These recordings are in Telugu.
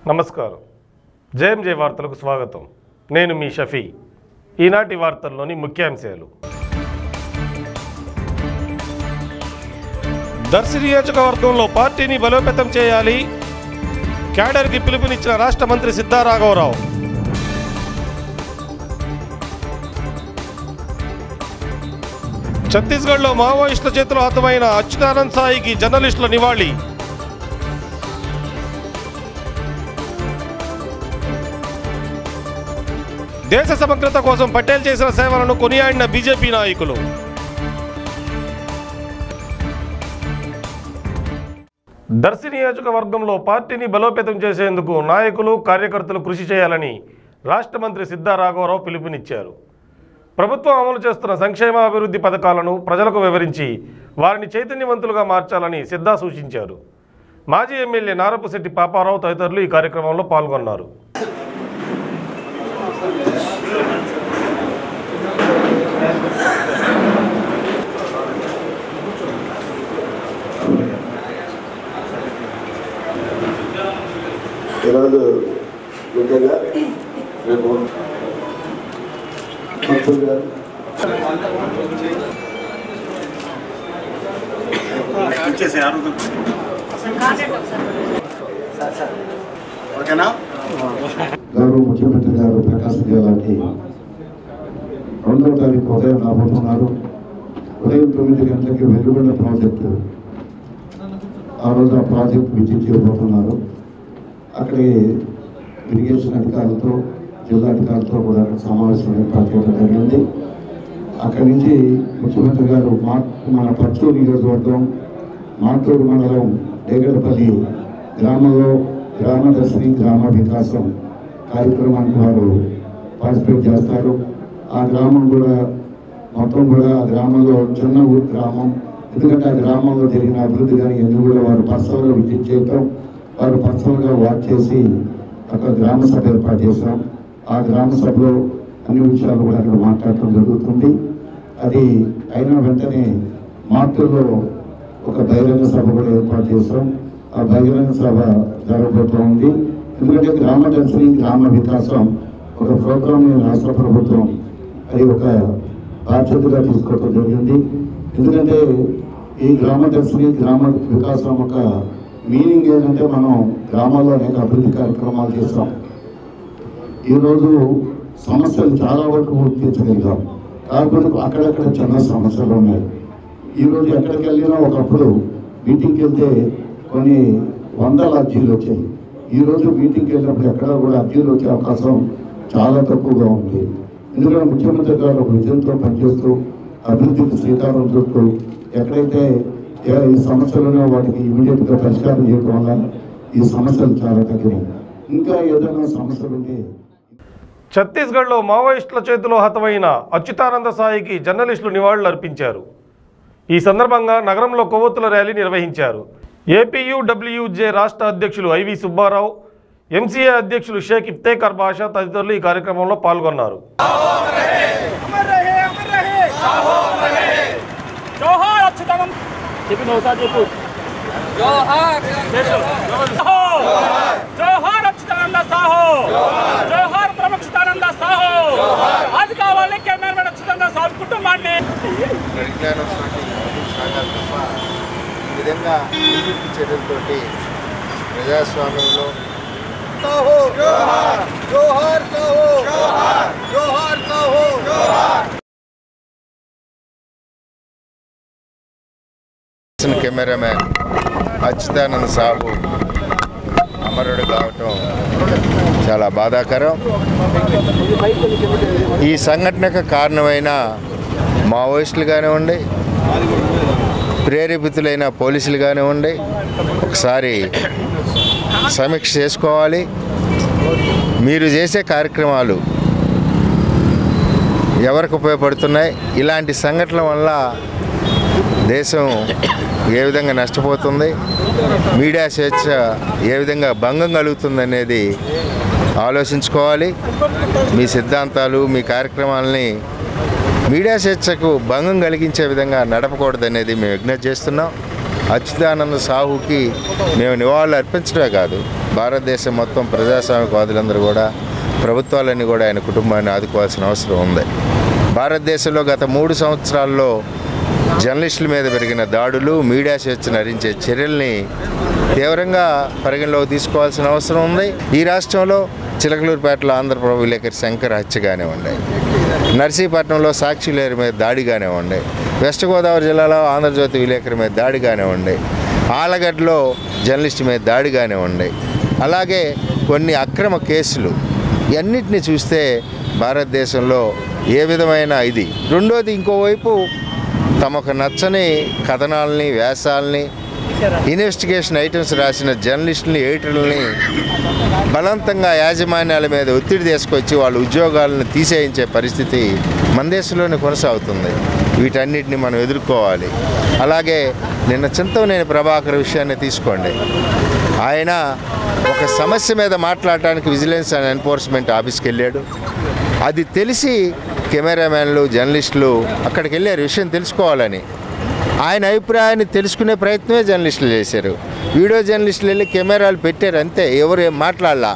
నమస్కారం జేఎం జే వార్తలకు స్వాగతం నేను మీ షఫీ ఈనాటి వార్తల్లోని ముఖ్యాంశాలు దర్శి నియోజకవర్గంలో పార్టీని బలోపేతం చేయాలి క్యాడర్కి పిలుపునిచ్చిన రాష్ట్ర మంత్రి సిద్ధారాఘవరావు ఛత్తీస్గఢ్లో మావోయిస్టుల చేతిలో హతమైన అచ్యుతానంద్ సాయికి జర్నలిస్టుల నివాళి దేశ సమగ్రత కోసం పటేల్ చేసిన సేవలను కొనియాడిన బీజేపీ నాయకులు దర్శి నియోజకవర్గంలో పార్టీని బలోపేతం చేసేందుకు నాయకులు కార్యకర్తలు కృషి చేయాలని రాష్ట్ర మంత్రి సిద్ధారాఘవరావు పిలుపునిచ్చారు ప్రభుత్వం అమలు చేస్తున్న సంక్షేమ అభివృద్ధి పథకాలను ప్రజలకు వివరించి వారిని చైతన్యవంతులుగా మార్చాలని సిద్ధా సూచించారు మాజీ ఎమ్మెల్యే నారపుశెట్టి పాపారావు తదితరులు ఈ కార్యక్రమంలో పాల్గొన్నారు ఈరోజు ముఖ్యంగా రేపు మంత్రులు గారు ఓకేనా గౌరవ ముఖ్యమంత్రి గారు ప్రకాశం జిల్లాకి రెండవ తారీఖు ఉదయం రాబోతున్నారు ఉదయం తొమ్మిది గంటలకి వెలుగుండ ప్రాజెక్టు ఆ రోజు ఆ ప్రాజెక్ట్ విజిట్ చేయబోతున్నారు అక్కడికి ఇరిగేషన్ అధికారులతో జిల్లా అధికారులతో కూడా సమావేశం ఏర్పాటు చేయడం జరిగింది అక్కడి నుంచి ముఖ్యమంత్రి గారు మా మన పచ్చూరు నియోజకవర్గం మాటూరు మండలం డేగడపల్లి గ్రామంలో గ్రామ దర్శిని గ్రామ వికాసం కార్యక్రమానికి వారు పార్టిసిపేట్ చేస్తారు ఆ గ్రామం కూడా మొత్తం కూడా ఆ గ్రామంలో చిన్న ఊరు గ్రామం ఎందుకంటే ఆ గ్రామంలో జరిగిన అభివృద్ధి కానీ అన్ని కూడా వారు పర్సనల్గా విజిట్ చేయటం వారు పర్సనల్గా వాచ్ చేసి అక్కడ గ్రామ సభ ఏర్పాటు చేశాం ఆ గ్రామ సభలో అన్ని విషయాలు కూడా అక్కడ మాట్లాడటం జరుగుతుంది అది అయిన వెంటనే మార్పులో ఒక బహిరంగ సభ కూడా ఏర్పాటు చేశాం ఆ బహిరంగ సభ జరగబోతూ ఉంది ఎందుకంటే గ్రామ దర్శిని గ్రామ వికాసం ఒక ప్రోగ్రామ్ రాష్ట్ర ప్రభుత్వం అది ఒక బాధ్యతగా తీసుకోవడం జరిగింది ఎందుకంటే ఈ గ్రామ దర్శిని గ్రామ వికాసం ఒక మీనింగ్ ఏంటంటే మనం గ్రామాల్లో అనేక అభివృద్ధి కార్యక్రమాలు చేస్తాం ఈరోజు సమస్యలు చాలా వరకు తీర్చగలిగాం కాకపోతే అక్కడక్కడ చిన్న సమస్యలు ఉన్నాయి ఈరోజు ఎక్కడికి వెళ్ళినా ఒకప్పుడు మీటింగ్కి వెళ్తే కొన్ని వందల అర్జీలు వచ్చాయి ఈరోజు మీటింగ్కి వెళ్ళినప్పుడు ఎక్కడ కూడా అర్జీలు వచ్చే అవకాశం చాలా తక్కువగా ఉంది ఎందుకంటే ముఖ్యమంత్రి గారు ఒక విజయంతో పనిచేస్తూ అభివృద్ధికి శ్రీకారం చుట్టూ ఎక్కడైతే ఏ- ఈ సమస్యలు ఉన్నాయో వాటికి ఇమీడియట్గా పరిష్కారం చేయడం వల్ల ఈ సమస్యలు చాలా తగ్గినాయి ఇంకా ఏదైనా సమస్యలు ఉంటే ఛత్తీస్గఢ్లో మావోయిస్టుల చేతిలో హతమైన అచ్యుతానంద సాయికి జర్నలిస్టులు నివాళులు అర్పించారు ఈ సందర్భంగా నగరంలో కొవ్వొత్తుల ర్యాలీ నిర్వహించారు ఏపీయూడబ్ల్యూజే రాష్ట్ర అధ్యక్షులు ఐవి సుబ్బారావు ఎంసీఏ అధ్యక్షులు షేక్ ఇఫ్తేకర్ బాషా తదితరులు ఈ కార్యక్రమంలో పాల్గొన్నారు अमर रहे अमर रहे जोहार अच्युतानंद చెప్పిన ఒకసారి చెప్పు జోహార్ జోహార్ అచ్యుతానంద సాహో జోహార్ ప్రముఖితానంద సాహో అది కావాలి కెమెరామెన్ అచ్యుతానంద సాహో కుటుంబాన్ని పరిజ్ఞానం సాగాలి తప్ప ఈ విధంగా అభివృద్ధి చర్యలతోటి ప్రజాస్వామ్యంలో సాహో జోహార్ జోహార్ సాహో జోహార్ జోహార్ సాహో కెమెరామ్యాన్ అచ్యుతానంద్ సాహు అమరుడు కావటం చాలా బాధాకరం ఈ సంఘటనకు కారణమైన మావోయిస్టులు కానివ్వండి ప్రేరేపితులైన పోలీసులు కానివ్వండి ఒకసారి సమీక్ష చేసుకోవాలి మీరు చేసే కార్యక్రమాలు ఎవరికి ఉపయోగపడుతున్నాయి ఇలాంటి సంఘటనల వల్ల దేశం ఏ విధంగా నష్టపోతుంది మీడియా స్వేచ్ఛ ఏ విధంగా భంగం కలుగుతుంది అనేది ఆలోచించుకోవాలి మీ సిద్ధాంతాలు మీ కార్యక్రమాలని మీడియా స్వేచ్ఛకు భంగం కలిగించే విధంగా నడపకూడదనేది మేము విజ్ఞప్తి చేస్తున్నాం అచ్యుతానంద సాహుకి మేము నివాళులు అర్పించడమే కాదు భారతదేశం మొత్తం ప్రజాస్వామికవాదులందరూ కూడా ప్రభుత్వాలన్నీ కూడా ఆయన కుటుంబాన్ని ఆదుకోవాల్సిన అవసరం ఉంది భారతదేశంలో గత మూడు సంవత్సరాల్లో జర్నలిస్టుల మీద పెరిగిన దాడులు మీడియా స్వేచ్ఛను హరించే చర్యల్ని తీవ్రంగా పరిగణలోకి తీసుకోవాల్సిన అవసరం ఉంది ఈ రాష్ట్రంలో చిలకలూరుపేటలో ఆంధ్రప్రభ విలేకరి శంకర్ హత్య కానివ్వండి నర్సీపట్నంలో సాక్షిలేరు మీద దాడి కానివ్వండి వెస్ట్ గోదావరి జిల్లాలో ఆంధ్రజ్యోతి విలేకరి మీద దాడి కానివ్వండి ఆలగడ్డలో జర్నలిస్ట్ మీద దాడి కానివ్వండి అలాగే కొన్ని అక్రమ కేసులు ఇవన్నిటిని చూస్తే భారతదేశంలో ఏ విధమైన ఇది రెండోది ఇంకోవైపు తమకు నచ్చని కథనాలని వ్యాసాలని ఇన్వెస్టిగేషన్ ఐటమ్స్ రాసిన జర్నలిస్టులని ఎడిటర్లని బలవంతంగా యాజమాన్యాల మీద ఒత్తిడి తీసుకొచ్చి వాళ్ళ ఉద్యోగాలను తీసేయించే పరిస్థితి మన దేశంలోనే కొనసాగుతుంది వీటన్నిటిని మనం ఎదుర్కోవాలి అలాగే నిన్న చింతవనేని ప్రభాకర్ విషయాన్ని తీసుకోండి ఆయన ఒక సమస్య మీద మాట్లాడటానికి విజిలెన్స్ అండ్ ఎన్ఫోర్స్మెంట్ ఆఫీస్కి వెళ్ళాడు అది తెలిసి కెమెరామ్యాన్లు జర్నలిస్టులు అక్కడికి వెళ్ళారు విషయం తెలుసుకోవాలని ఆయన అభిప్రాయాన్ని తెలుసుకునే ప్రయత్నమే జర్నలిస్టులు చేశారు వీడియో జర్నలిస్టులు వెళ్ళి కెమెరాలు పెట్టారు అంతే ఎవరు ఏం మాట్లాడలా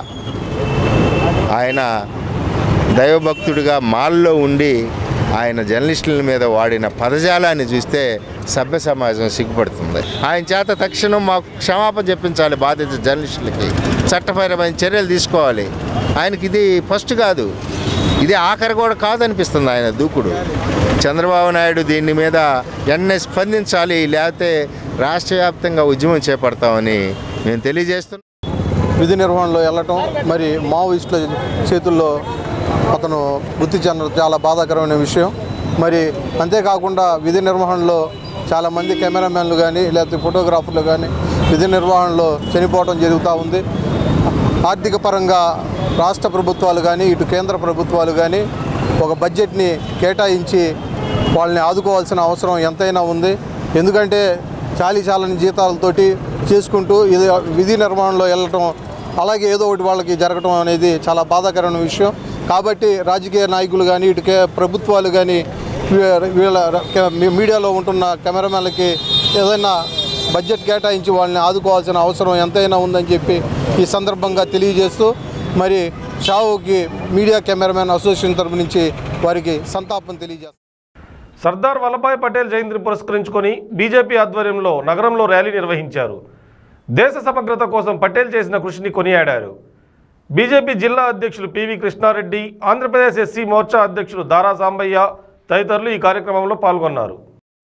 ఆయన దైవభక్తుడిగా మాల్లో ఉండి ఆయన జర్నలిస్టుల మీద వాడిన పదజాలాన్ని చూస్తే సభ్య సమాజం సిగ్గుపడుతుంది ఆయన చేత తక్షణం మాకు క్షమాపణ చెప్పించాలి బాధిత జర్నలిస్టులకి చట్టపరమైన చర్యలు తీసుకోవాలి ఆయనకి ఇది ఫస్ట్ కాదు ఇది ఆఖరి కూడా కాదనిపిస్తుంది ఆయన దూకుడు చంద్రబాబు నాయుడు దీని మీద వెంటనే స్పందించాలి లేకపోతే రాష్ట్ర వ్యాప్తంగా ఉద్యమం చేపడతామని మేము తెలియజేస్తున్నాం విధి నిర్వహణలో వెళ్ళటం మరి మావోయిస్టుల చేతుల్లో అతను మృతి చెందడం చాలా బాధాకరమైన విషయం మరి అంతేకాకుండా విధి నిర్వహణలో చాలామంది కెమెరామెన్లు కానీ లేకపోతే ఫోటోగ్రాఫర్లు కానీ విధి నిర్వహణలో చనిపోవడం జరుగుతూ ఉంది ఆర్థిక పరంగా రాష్ట్ర ప్రభుత్వాలు కానీ ఇటు కేంద్ర ప్రభుత్వాలు కానీ ఒక బడ్జెట్ని కేటాయించి వాళ్ళని ఆదుకోవాల్సిన అవసరం ఎంతైనా ఉంది ఎందుకంటే చాలీ చాలని జీతాలతోటి చేసుకుంటూ ఇది విధి నిర్వహణలో వెళ్ళటం అలాగే ఏదో ఒకటి వాళ్ళకి జరగటం అనేది చాలా బాధాకరమైన విషయం కాబట్టి రాజకీయ నాయకులు కానీ ఇటు కే- ప్రభుత్వాలు కానీ వీ- వీళ్ళ కె- మీ- మీడియాలో ఉంటున్న కెమెరామెన్లకి ఏదైనా బడ్జెట్ కేటాయించి వాళ్ళని ఆదుకోవాల్సిన అవసరం ఎంతైనా ఉందని చెప్పి ఈ సందర్భంగా తెలియజేస్తూ మరి షావుకి మీడియా కెమెరామెన్ అసోసియేషన్ తరపు నుంచి వారికి సంతాపం తెలియజేస్తారు సర్దార్ వల్లభాయ్ పటేల్ జయంతిని పురస్కరించుకొని బీజేపీ ఆధ్వర్యంలో నగరంలో ర్యాలీ నిర్వహించారు దేశ సమగ్రత కోసం పటేల్ చేసిన కృషిని కొనియాడారు బీజేపీ జిల్లా అధ్యక్షులు పివి కృష్ణారెడ్డి ఆంధ్రప్రదేశ్ ఎస్సీ మోర్చా అధ్యక్షులు దారా సాంబయ్య తదితరులు ఈ కార్యక్రమంలో పాల్గొన్నారు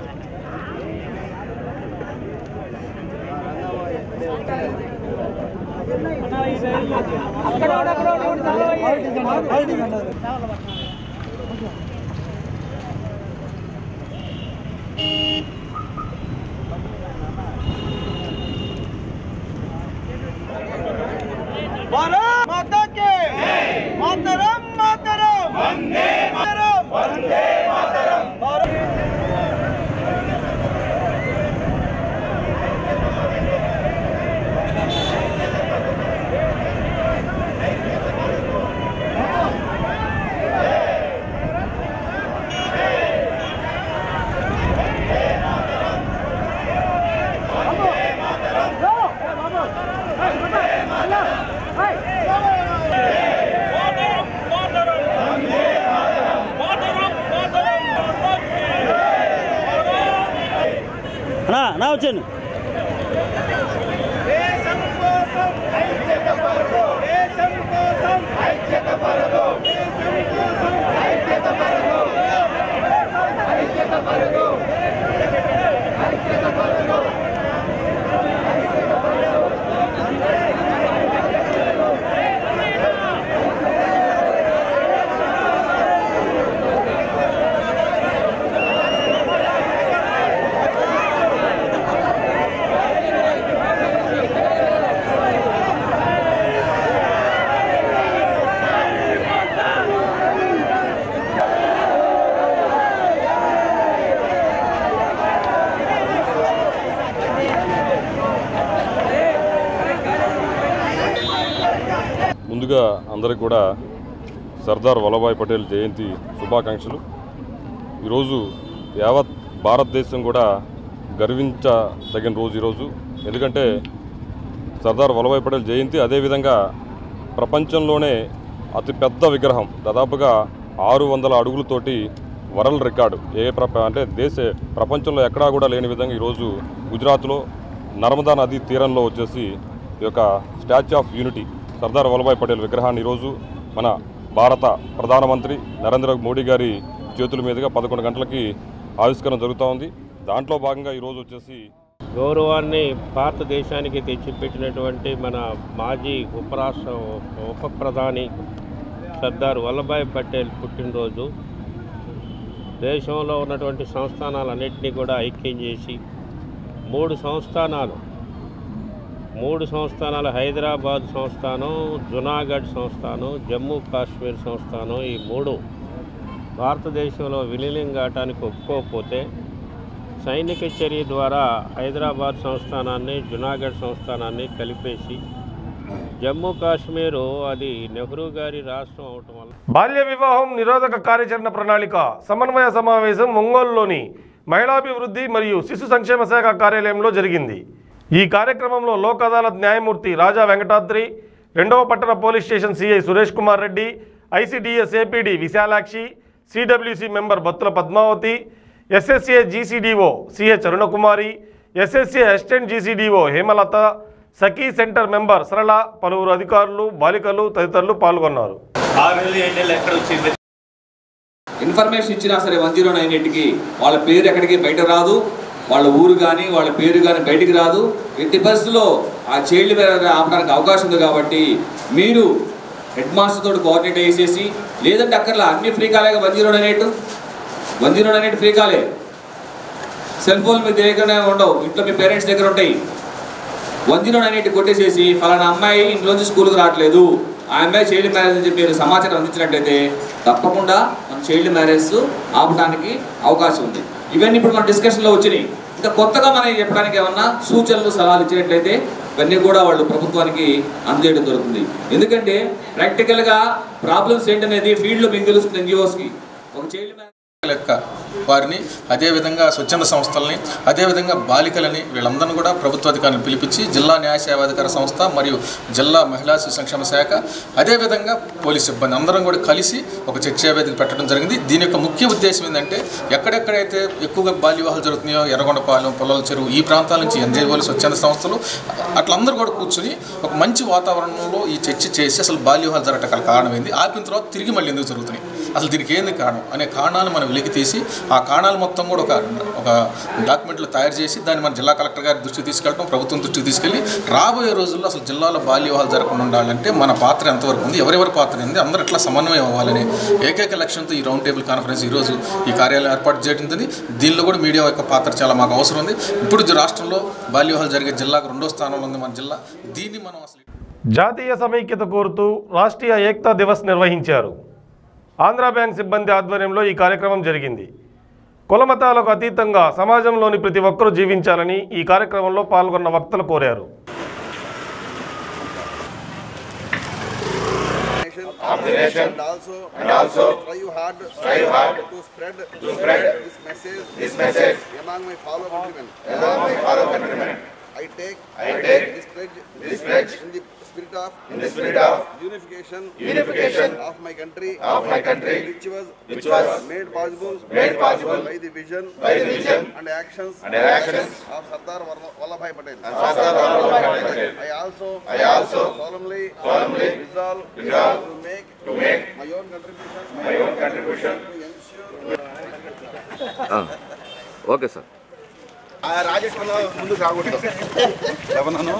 भारत माता के मातरम मातरम वंदे मातरम वंदे मातरम అన్నా నా వచ్చాను దేశం కోసం ఐక్యత పరదు దేశం కోసం ఐక్యత పరదు దేశం కోసం ఐక్యత పరదు ఐక్యత పరదు ఐక్యత పరదు ముందుగా అందరికి కూడా సర్దార్ వల్లభాయ్ పటేల్ జయంతి శుభాకాంక్షలు ఈరోజు యావత్ భారతదేశం కూడా గర్వించదగిన రోజు ఈరోజు ఎందుకంటే సర్దార్ వల్లభాయ్ పటేల్ జయంతి అదేవిధంగా ప్రపంచంలోనే అతిపెద్ద విగ్రహం దాదాపుగా ఆరు వందల అడుగులతోటి వరల్డ్ రికార్డు ఏ ప్రప అంటే దేశ ప్రపంచంలో ఎక్కడా కూడా లేని విధంగా ఈరోజు గుజరాత్లో నర్మదా నది తీరంలో వచ్చేసి ఈ యొక్క statue of unity Sardar Vallabhbhai Patel విగ్రహాన్ని ఈరోజు మన భారత ప్రధానమంత్రి నరేంద్ర మోడీ గారి చేతుల మీదుగా పదకొండు గంటలకి ఆవిష్కరణ జరుగుతూ ఉంది దాంట్లో భాగంగా ఈరోజు వచ్చేసి గౌరవాన్ని భారతదేశానికి తెచ్చిపెట్టినటువంటి మన మాజీ ఉపరాష్ట్ర ఉప ప్రధాని సర్దార్ వల్లభాయ్ పటేల్ పుట్టినరోజు దేశంలో ఉన్నటువంటి సంస్థానాలన్నింటినీ కూడా ఐక్యం చేసి మూడు సంస్థానాలు మూడు సంస్థానాలు హైదరాబాద్ సంస్థానం జునాగఢ్ సంస్థానం జమ్మూ కాశ్మీర్ సంస్థానం ఈ మూడు భారతదేశంలో విలీనం కావటానికి ఒప్పుకోకపోతే సైనిక చర్య ద్వారా హైదరాబాద్ సంస్థానాన్ని జునాగఢ్ సంస్థానాన్ని కలిపేసి జమ్మూ కాశ్మీరు అది నెహ్రూ గారి రాష్ట్రం అవటం వల్ల బాల్య వివాహం నిరోధక కార్యాచరణ ప్రణాళిక సమన్వయ సమావేశం ఒంగోలులోని మహిళాభివృద్ధి మరియు శిశు సంక్షేమ శాఖ కార్యాలయంలో జరిగింది ఈ కార్యక్రమంలో లోక్ అదాలత్ న్యాయమూర్తి రాజా వెంకటాద్రి రెండవ పట్టణ police station CI Suresh Kumar Reddy ICDS APD Visalakshi CWC member Battula Padmavathi SSA GCDO CH Arunakumari SSA assistant GCDO Hemalatha Sakhi centre member Sarala పలువురు అధికారులు బాలికలు తదితరులు పాల్గొన్నారు ఇన్ఫర్మేషన్ ఇచ్చినా సరే వన్ జీరో నైన్ ఎయిట్కి వాళ్ళ పేరు ఎక్కడికి బయట రాదు వాళ్ళ ఊరు కానీ వాళ్ళ పేరు కానీ బయటికి రాదు ఎట్టి పరిస్థితుల్లో ఆ చైల్డ్ మ్యారేజ్ ఆపడానికి అవకాశం ఉంది కాబట్టి మీరు హెడ్ మాస్టర్ తోటి కోఆర్డినేట్ చేసేసి లేదంటే అక్కర్లా అన్ని ఫ్రీ కాలే one zero nine eight one zero nine eight free కాలే సెల్ ఫోన్ మీ దగ్గరనే ఉండవు ఇంట్లో మీ పేరెంట్స్ దగ్గర ఉంటాయి వన్ జీరో నైన్ ఎయిట్ కొట్టేసేసి ఫలానా అమ్మాయి ఇంట్లోంచి స్కూల్కి రావట్లేదు ఆ అమ్మాయి చైల్డ్ మ్యారేజ్ అని చెప్పి మీరు సమాచారం అందించినట్లయితే తప్పకుండా మన చైల్డ్ మ్యారేజ్ ఆపడానికి అవకాశం ఉంది ఇవన్నీ ఇప్పుడు మన డిస్కషన్లో వచ్చినాయి ఇంకా కొత్తగా మనం చెప్పడానికి ఏమన్నా సూచనలు సలహాలు ఇచ్చినట్లయితే ఇవన్నీ కూడా వాళ్ళు ప్రభుత్వానికి అందజేయడం జరుగుతుంది ఎందుకంటే ప్రాక్టికల్గా ప్రాబ్లమ్స్ ఏంటనేది ఫీల్డ్లో మీకు తెలుస్తుంది ఎన్జిఓస్కి ఒక చైల్డ్ మ్యారేజ్ లెక్క వారిని అదేవిధంగా స్వచ్ఛంద సంస్థలని అదేవిధంగా బాలికలని వీళ్ళందరినీ కూడా ప్రభుత్వ అధికారులను పిలిపించి జిల్లా న్యాయ సేవాధికార సంస్థ మరియు జిల్లా మహిళా శిశు సంక్షేమ శాఖ అదేవిధంగా పోలీస్ సిబ్బంది అందరం కూడా కలిసి ఒక చర్చా వేదిక పెట్టడం జరిగింది దీని యొక్క ముఖ్య ఉద్దేశం ఏంటంటే ఎక్కడెక్కడైతే ఎక్కువగా బాల్య వివాహాలు జరుగుతున్నాయో ఎర్రగొండపాలెం పొలాల చెరువు ఈ ప్రాంతాల నుంచి ఎన్జీఓలు స్వచ్ఛంద సంస్థలు అట్లందరూ కూడా కూర్చుని ఒక మంచి వాతావరణంలో ఈ చర్చ చేసి అసలు బాల్య వివాహాలు జరగటం కారణం ఏంది ఆపిన తర్వాత తిరిగి మళ్ళీ ఎందుకు జరుగుతున్నాయి అసలు దీనికి ఏంది కారణం అనే కారణాలు మనం వెలికి తీసి ఆ కారణాలు మొత్తం కూడా ఒక ఒక డాక్యుమెంట్లో తయారు చేసి దాన్ని మన జిల్లా కలెక్టర్ గారి దృష్టికి తీసుకెళ్ళడం ప్రభుత్వం దృష్టికి తీసుకెళ్ళి రాబోయే రోజుల్లో అసలు జిల్లాలో బాల్య వివాహాలు జరగకుండా ఉండాలంటే మన పాత్ర ఎంతవరకు ఉంది ఎవరెవరి పాత్ర ఉంది అందరూ ఎట్లా సమన్వయం అవ్వాలని ఏకైక లక్ష్యంతో ఈ రౌండ్ టేబుల్ కాన్ఫరెన్స్ ఈరోజు ఈ కార్యాలయం ఏర్పాటు చేయడం జరిగింది దీనిలో కూడా మీడియా యొక్క పాత్ర చాలా మాకు అవసరం ఉంది ఇప్పుడు రాష్ట్రంలో బాల్య వివాహాలు జరిగే జిల్లాకు రెండో స్థానంలో ఉంది మన జిల్లా దీన్ని మనం అసలు జాతీయ సమైక్యత కోరుతూ రాష్ట్రీయ ఏక్తా దివస్ నిర్వహించారు ఆంధ్రా బ్యాంక్ సిబ్బంది ఆధ్వర్యంలో ఈ కార్యక్రమం జరిగింది కులమతాలకు అతీతంగా సమాజంలోని ప్రతి ఒక్కరూ జీవించాలని ఈ కార్యక్రమంలో పాల్గొన్న వక్తలు కోరారు of the nation and also and also strive hard strive hard to spread to spread this message this message among my fellow countrymen among my fellow countrymen I take I take this pledge this pledge in the spirit of in the spirit of unification unification of my country of my country which was which was made possible made possible by the vision by the vision and actions and actions of Sardar Vallabhai Patel and Sardar Vallabhai Patel I also I also solemnly solemnly resolve resolve to make to make my own contribution my own contribution to ensure okay sir ఆ రాజేష్ వల్ల ముందుకు రాకూడదు ఎవరన్నాను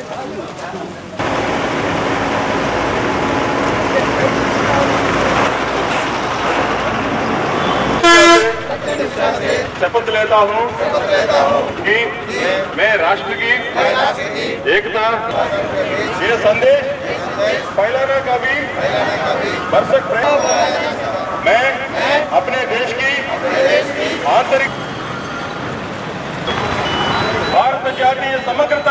शपथ लेता हूँ कि मैं राष्ट्र की एकता ये संदेश फैलाने का भी भरसक प्रयास मैं अपने देश की आंतरिक भारत जातीय समग्रता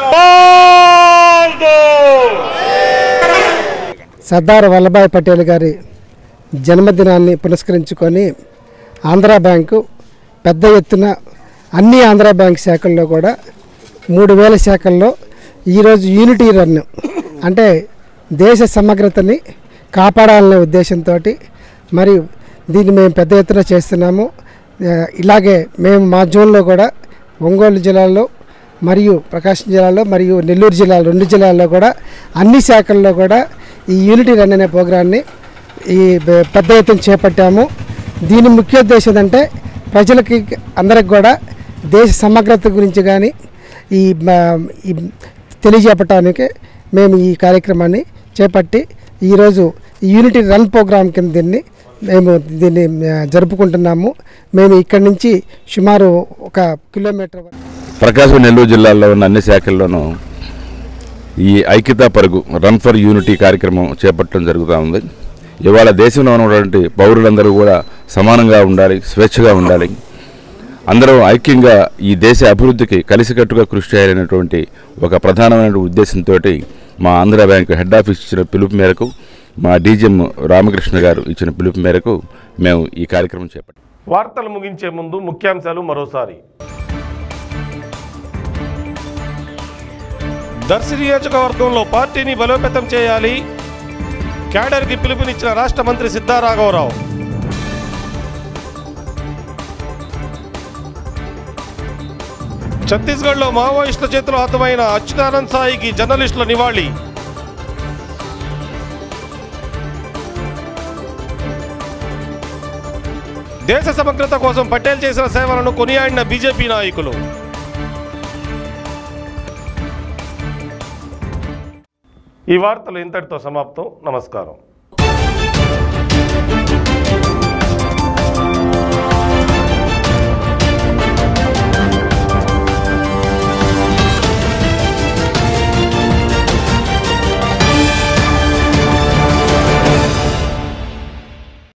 సర్దార్ వల్లభాయ్ పటేల్ గారి జన్మదినాన్ని పురస్కరించుకొని ఆంధ్రా బ్యాంకు పెద్ద ఎత్తున అన్ని ఆంధ్ర బ్యాంక్ శాఖల్లో కూడా మూడు వేల శాఖల్లో ఈరోజు యూనిటీ రన్ అంటే దేశ సమగ్రతని కాపాడాలనే ఉద్దేశంతో మరియు దీన్ని మేము పెద్ద ఎత్తున చేస్తున్నాము ఆ, ఇలాగే మేము మా జోన్లో కూడా ఒంగోలు జిల్లాలో మరియు ప్రకాశం జిల్లాలో మరియు నెల్లూరు జిల్లాలో రెండు జిల్లాల్లో కూడా అన్ని శాఖల్లో కూడా ఈ యూనిటీ రన్ అనే ప్రోగ్రాన్ని ఈ బె- పెద్ద ఎత్తున చేపట్టాము దీని ముఖ్య ఉద్దేశం ఏంటంటే ప్రజలకి అందరికి కూడా దేశ సమగ్రత గురించి కానీ ఈ మ- ఈ తెలియజేపటానికి మేము ఈ కార్యక్రమాన్ని చేపట్టి ఈరోజు ఈ యూనిటీ రన్ ప్రోగ్రాం కింద దీన్ని మేము దీన్ని ఆ, జరుపుకుంటున్నాము మేము ఇక్కడి నుంచి సుమారు ఒక కిలోమీటర్ వరకు ప్రకాశం నెల్లూరు జిల్లాల్లో ఉన్న అన్ని శాఖల్లోనూ ఈ ఐక్యతా పరుగు రన్ ఫర్ యూనిటీ కార్యక్రమం చేపట్టడం జరుగుతూ ఉంది ఇవాళ దేశంలో ఉన్నటువంటి పౌరులందరూ కూడా సమానంగా ఉండాలి స్వేచ్ఛగా ఉండాలి అందరూ ఐక్యంగా ఈ దేశ అభివృద్ధికి కలిసికట్టుగా కృషి చేయాలనేటువంటి ఒక ప్రధానమైన ఉద్దేశంతో మా ఆంధ్ర బ్యాంక్ హెడ్ ఆఫీస్ ఇచ్చిన పిలుపు మేరకు మా డీజీఎం రామకృష్ణ గారు ఇచ్చిన పిలుపు మేరకు మేము ఈ కార్యక్రమం చేపట్టాం వార్తలు ముగించే ముందు ముఖ్యాంశాలు మరోసారి దర్శి నియోజకవర్గంలో పార్టీని బలోపేతం చేయాలి క్యాడర్కి పిలుపునిచ్చిన రాష్ట్ర మంత్రి సిద్ధారాఘవరావు ఛత్తీస్గఢ్లో మావోయిస్టుల చేతిలో హతమైన అచ్యుతానంద్ సాయికి జర్నలిస్టుల నివాళి దేశ సమగ్రత కోసం పటేల్ చేసిన సేవలను కొనియాడిన బీజేపీ నాయకులు ఈ వార్తలు ఇంతటితో సమాప్తం నమస్కారం